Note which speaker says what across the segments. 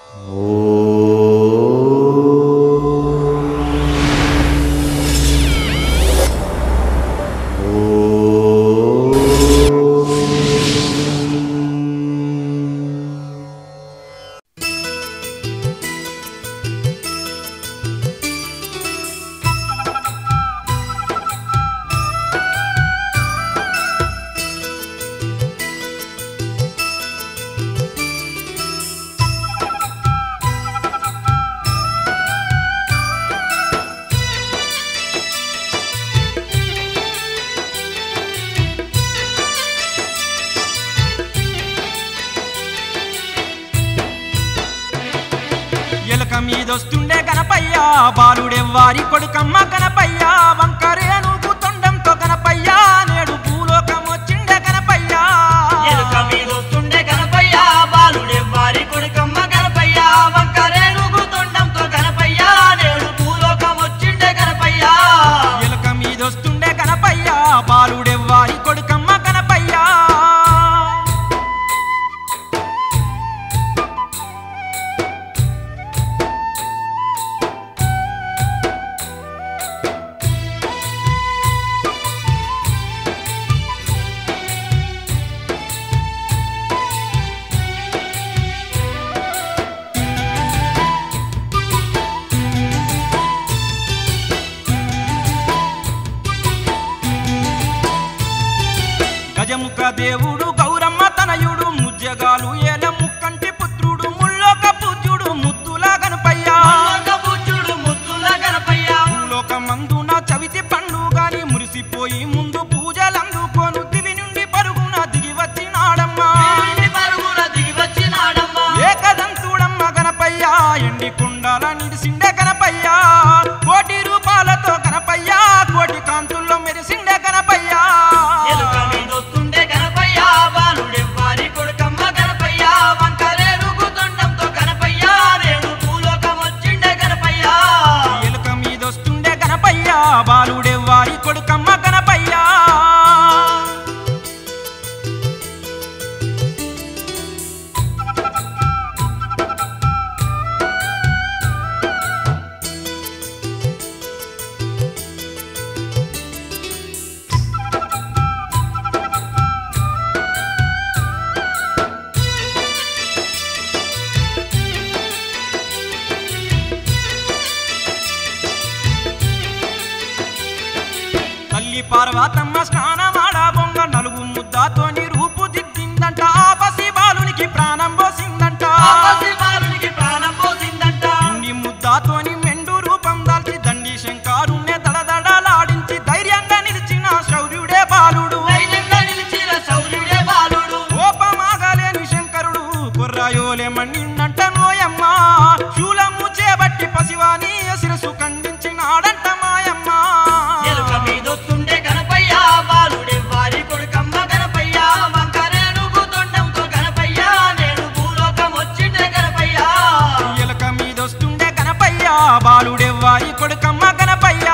Speaker 1: ఎలక మీదొస్తుండే గణపయ్య బాలుడెవ్వారి కొడుకమ్మ గణపయ్య వంకరేనుగు తొండంతో గణపయ్య నేడు భూలోకం వచ్చిండే గణపయ్య
Speaker 2: ఎలుక మీదొస్తుండే గణపయ్య బాలుడే వారి కొడుకమ్మ గణపయ్య వంకరేనుగు తొండంతో గణపయ్య నేడు భూలోకం వచ్చిండే గణపయ్య
Speaker 1: ఎలక మీదొస్తుండే గణపయ్య బాలుడెవ్వారి కొడుకమ్మ గణపయ్య గజముఖ దేవుడు గౌరమ్మ తనయుడు ముజ్జగాలు ఏల ముక్కంటి పుత్రుడు ముల్లోక పూజ్యుడు ముద్దుల గణపయ్య
Speaker 2: మల్లోక బుజ్జుడు ముద్దుల గణపయ్య
Speaker 1: భూలోకమందున చవితి పండుగాని మురిసిపోయి ముందు పూజలందుకోను దివి నుండి పరుగున దిగి వచ్చినాడమ్మా
Speaker 2: ఇంటి పరుగున దిగి వచ్చినాడమ్మ
Speaker 1: ఏకదంతుడమ్మ గణపయ్య ఎండి కుండాల నిడిసిండే గణపయ్య కోటి రూపాలతో గణపయ్య కోటి కాంతుల్లో మెరిసిండే గణపయ్య
Speaker 2: ఎలుక మీదొస్తుండే గణపయ్య బాలుడే వారి కొడుకమ్మ గణపయ్య వంకరేనుగు తొండంతో గణపయ్య నేడు భూలోకం వచ్చిండే గణపయ్య
Speaker 1: ఎలుక మీదొస్తుండే గణపయ్య బాలుడే వారి కొడుకమ్మ గణపయ్య తల్లి పార్వతమ్మ స్నానమాడ బొంగ నలుగు ముద్దతోని రూపు దిద్దిందంట ఆ పసి బాలునికి ప్రాణం పోసిందంట
Speaker 2: ఆపసి బాలునికి ప్రాణం పోసిందంట
Speaker 1: పిండి ముద్దతోని మెండు రూపం దాల్చి దండి శంకారుణ్ణి దడదడలాడించి ధైర్యంగా నిలిచిన శౌర్యుడే బాలుడు
Speaker 2: ధైర్యంగా నిలిచిన శౌర్యుడే బాలుడు
Speaker 1: కోపమాగలేని శంకరుడు కుర్రాయోలే మన్నిండంట నోయమ్మ శూలము చేబట్టి పసివాని శిరసు ఖండించినాడంట మాయమ్మ
Speaker 2: ఎలుక మీదొస్తుండే గణపయ్య బాలుడే వారి కొడుకమ్మ గణపయ్య వంకరేనుగు తొండంతో గణపయ్య నేడు భూలోకం వచ్చిండే గణపయ్య
Speaker 1: ఎలక మీదొస్తుండే గణపయ్య బాలుడెవ్వారి కొడుకమ్మ గణపయ్య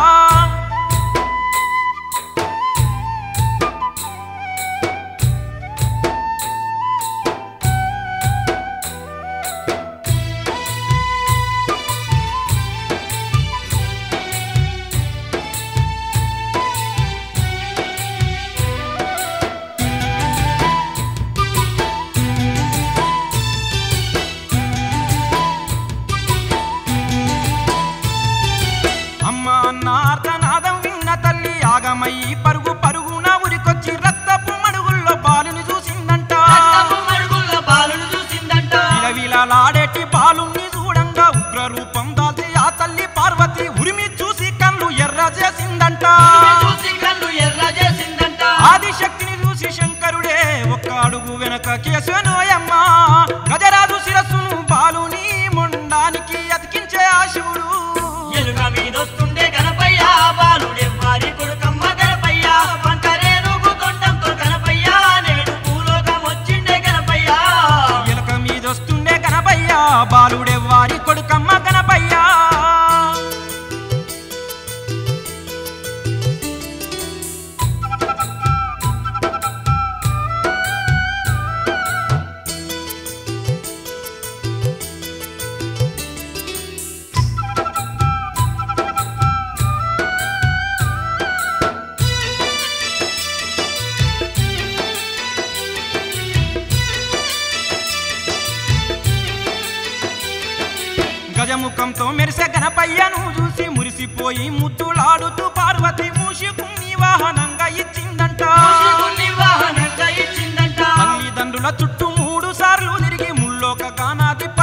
Speaker 1: అమ్మ అన్న అర్ధనాదం విన్న తల్లి ఆగమయ్యి పరుగు పరుగున ఉరికొచ్చి రక్తపు మడుగుల్లో బాలుని చూసిందంట
Speaker 2: రక్తపు మడుగుల బాలును చూసిందంట
Speaker 1: విలవిలలాడేటి బాలుని చూడంగా ఉగ్ర రూపం దాల్చి ఆ తల్లి పార్వతి ఉరిమి చూసి కళ్ళు ఎర్ర చేసిందంట
Speaker 2: చూసి కళ్ళు ఎర్ర చేసిందంట
Speaker 1: ఆదిశక్తిని చూసి శంకరుడే ఒక్క అడుగు వెనక కేశనోయమ్మ గజరాజు శిరస్సును బాలుని మొండానికి అతికించే ఆ శివుడు
Speaker 2: ఎలుక మీదొస్తుండే గణపయ్య బాలుడే వారి కొడుకమ్మ గణపయ్య వంకరేనుగు తొండంతో గణపయ్య నేడు భూలోకం వచ్చిండే గణపయ్య
Speaker 1: ఎలక మీదొస్తుండే గణపయ్య బాలుడే వారి కొడుకమ్మ గణపయ్య గజముఖంతో మెరిసే గణపయ్యను చూసి మురిసిపోయి ముద్దులాడుతూ పార్వతి మూషికుని వాహనంగా ఇచ్చిందంట
Speaker 2: మూషికుని వాహనంగా ఇచ్చిందంట
Speaker 1: తల్లిదండ్రుల చుట్టూ మూడు సార్లు తిరిగి ముల్లోక గానాది